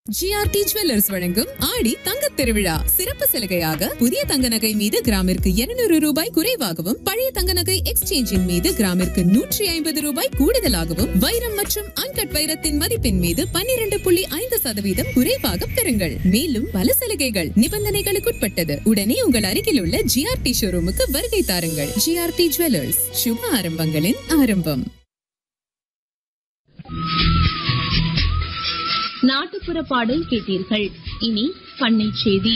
GRT jewellers வழங்கும் ஆடி தங்கத் திருவிழா சிறப்பு சலுகையாக புதிய தங்க நகை மீது கிராமிற்கு 200 ரூபாய் குறைவாகவும் பழைய தங்க நகை எக்ஸ்சேஞ்சின் மீது கிராமிற்கு நூற்றி ஐம்பது ரூபாய் கூடுதலாகவும் வைரம் மற்றும் அன்கட் வைரத்தின் மதிப்பின் மீது 12.5% புள்ளி ஐந்து சதவீதம் குறைவாக பெறுங்கள் மேலும் பல சலுகைகள் நிபந்தனைகளுக்குட்பட்டது உடனே உங்கள் அருகில் உள்ள ஜிஆர்டி ஷோரூமுக்கு வருகை தாருங்கள் ஜிஆர்டி ஜுவல்லர்ஸ் சுப ஆரம்பங்களின் ஆரம்பம் நாட்டுப்புற பாடல் கேட்டீர்கள் இனி பண்ணை செய்தி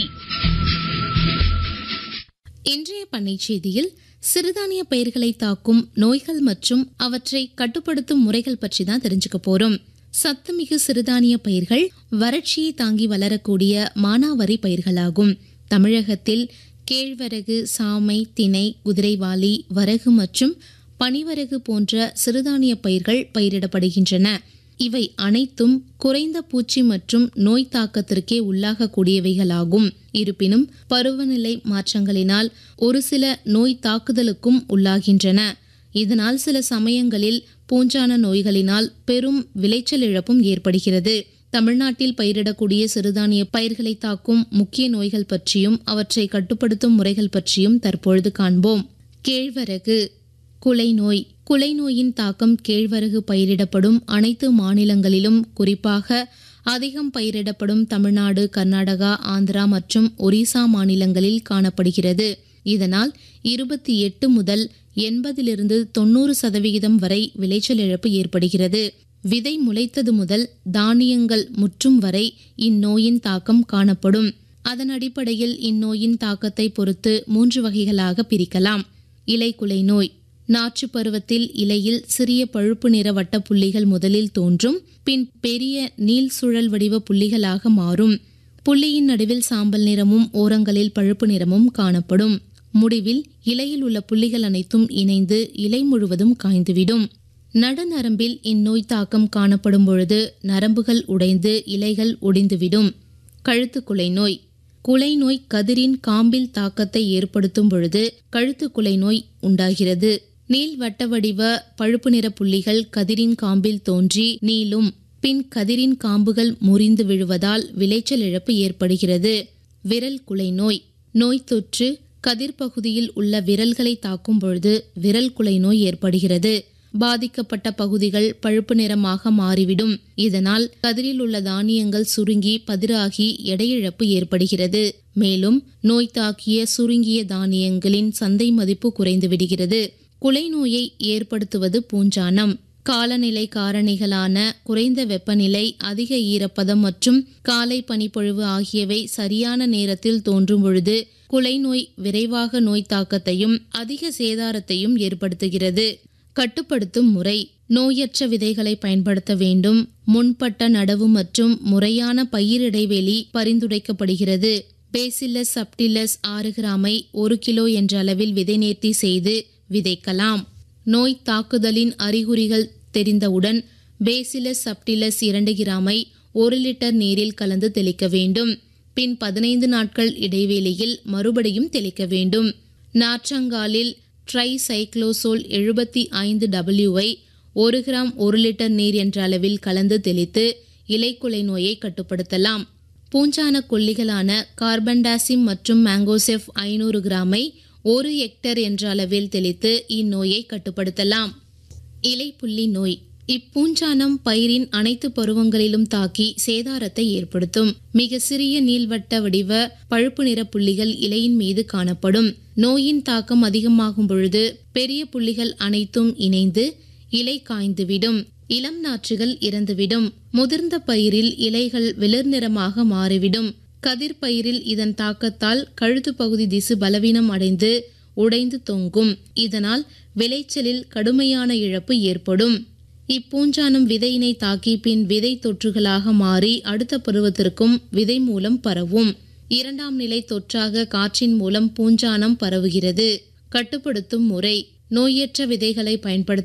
இன்றைய பண்ணை செய்தியில் சிறுதானிய பயிர்களை தாக்கும் நோய்கள் மற்றும் அவற்றை கட்டுப்படுத்தும் முறைகள் பற்றி தான் தெரிஞ்சுக்க போறோம் சத்துமிகு சிறுதானிய பயிர்கள் வறட்சியை தாங்கி வளரக்கூடிய மானாவாரி பயிர்களாகும் தமிழகத்தில் கேழ்வரகு சாமை திணை குதிரைவாலி வரகு மற்றும் பனிவரகு போன்ற சிறுதானிய பயிர்கள் பயிரிடப்படுகின்றன இவை அனைத்தும் குறைந்த பூச்சி மற்றும் நோய் தாக்கத்திற்கே உள்ளாகக்கூடியவைகளாகும் இருப்பினும் பருவநிலை மாற்றங்களினால் ஒரு சில நோய் தாக்குதலுக்கும் உள்ளாகின்றன இதனால் சில சமயங்களில் பூஞ்சான நோய்களினால் பெரும் விளைச்சல் இழப்பும் ஏற்படுகிறது தமிழ்நாட்டில் பயிரிடக்கூடிய சிறுதானிய பயிர்களை தாக்கும் முக்கிய நோய்கள் பற்றியும் அவற்றை கட்டுப்படுத்தும் முறைகள் பற்றியும் தற்பொழுது காண்போம் கேழ்வரகு குலை நோய் குலை நோயின் தாக்கம் கேழ்வரகு பயிரிடப்படும் அனைத்து மாநிலங்களிலும் குறிப்பாக அதிகம் பயிரிடப்படும் தமிழ்நாடு கர்நாடகா ஆந்திரா மற்றும் ஒரிசா மாநிலங்களில் காணப்படுகிறது இதனால் இருபத்தி எட்டு முதல் எண்பதிலிருந்து தொண்ணூறு சதவிகிதம் வரை விளைச்சல் இழப்பு ஏற்படுகிறது விதை முளைத்தது முதல் தானியங்கள் முற்றும் வரை இந்நோயின் தாக்கம் காணப்படும் அதன் அடிப்படையில் இந்நோயின் தாக்கத்தை பொறுத்து மூன்று வகைகளாக பிரிக்கலாம் இலைக்குலை நோய் நாற்று பருவத்தில் இலையில் சிறிய பழுப்பு நிற வட்ட புள்ளிகள் முதலில் தோன்றும் பின் பெரிய நீள் சுழல் வடிவ புள்ளிகளாக மாறும் புள்ளியின் நடுவில் சாம்பல் நிறமும் ஓரங்களில் பழுப்பு நிறமும் காணப்படும் முடிவில் இலையில் உள்ள புள்ளிகள் அனைத்தும் இணைந்து இலை முழுவதும் காய்ந்துவிடும் நடுநரம்பில் இந்நோய் தாக்கம் காணப்படும் பொழுது நரம்புகள் உடைந்து இலைகள் ஒடிந்துவிடும் கழுத்து குலை நோய் குலை நோய் கதிரின் காம்பில் தாக்கத்தை ஏற்படுத்தும் பொழுது கழுத்து குலை நோய் உண்டாகிறது நீள் வட்ட வடிவ பழுப்பு நிற புள்ளிகள் கதிரின் காம்பில் தோன்றி நீளும் பின் கதிரின் காம்புகள் முறிந்து விழுவதால் விளைச்சல் இழப்பு ஏற்படுகிறது விரல் குலை நோய் நோய் தொற்று கதிர் பகுதியில் உள்ள விரல்களை தாக்கும் பொழுது விரல் குலை நோய் ஏற்படுகிறது பாதிக்கப்பட்ட பகுதிகள் பழுப்பு நிறமாக மாறிவிடும் இதனால் கதிரில் உள்ள தானியங்கள் சுருங்கி பதிராகி எடையிழப்பு ஏற்படுகிறது மேலும் நோய் தாக்கிய சுருங்கிய தானியங்களின் சந்தை மதிப்பு குறைந்து விடுகிறது குலை நோயை ஏற்படுத்துவது பூஞ்சானம் காலநிலை காரணிகளான குறைந்த வெப்பநிலை அதிக ஈரப்பதம் மற்றும் காலை பனிப்பொழிவு ஆகியவை சரியான நேரத்தில் தோன்றும் பொழுது குலை நோய் விரைவாக நோய் தாக்கத்தையும் அதிக சேதாரத்தையும் ஏற்படுத்துகிறது கட்டுப்படுத்தும் முறை நோயற்ற விதைகளை பயன்படுத்த வேண்டும் முன்பட்ட நடவு மற்றும் முறையான பயிர் இடைவெளி பரிந்துரைக்கப்படுகிறது பேசில்லஸ் சப்டிலஸ் ஆறு கிராமை ஒரு கிலோ என்ற அளவில் விதை நேர்த்தி செய்து விதைக்கலாம் நோய் தாக்குதலின் அறிகுறிகள் தெரிந்தவுடன் பேசிலஸ் சப்டிலஸ் இரண்டு கிராமை ஒரு லிட்டர் நீரில் கலந்து தெளிக்க வேண்டும் பின் பதினைந்து நாட்கள் இடைவெளியில் மறுபடியும் தெளிக்க வேண்டும் நாற்றங்காலில் ட்ரை சைக்ளோசோல் எழுபத்தி ஐந்து டபிள்யூவை ஒரு கிராம் ஒரு லிட்டர் நீர் என்ற அளவில் கலந்து தெளித்து இலைக்குலை நோயை கட்டுப்படுத்தலாம் பூஞ்சான கொல்லிகளான கார்பன்டாசிம் மற்றும் மேங்கோசெஃப் ஐநூறு கிராமை ஒரு ஹெக்டர் என்ற அளவில் தெளித்து இந்நோயை கட்டுப்படுத்தலாம் இலைப்புள்ளி நோய் இப்பூஞ்சானம் பயிரின் அனைத்து பருவங்களிலும் தாக்கி சேதாரத்தை ஏற்படுத்தும் மிக சிறிய நீள்வட்ட வடிவ பழுப்பு நிற புள்ளிகள் இலையின் மீது காணப்படும் நோயின் தாக்கம் அதிகமாகும் பொழுது பெரிய புள்ளிகள் அனைத்தும் இணைந்து இலை காய்ந்துவிடும் இளம் நாற்றுகள் இறந்துவிடும் முதிர்ந்த பயிரில் இலைகள் வெளிர் நிறமாக மாறிவிடும் கதிர் பயிரில் இதன் தாக்கத்தால் கழுத்து பகுதி திசு பலவீனம் அடைந்து உடைந்து தொங்கும் இதனால் விளைச்சலில் கடுமையான இழப்பு ஏற்படும் இப்பூஞ்சானம் விதையினை தாக்கி பின் விதை தொற்றுகளாக மாறி அடுத்த பருவத்திற்கும் விதை மூலம் பரவும் இரண்டாம் நிலை தொற்றாக காற்றின் மூலம் பூஞ்சானம் பரவுகிறது கட்டுப்படுத்தும் முறை நோயற்ற விதைகளை பயன்படுத்த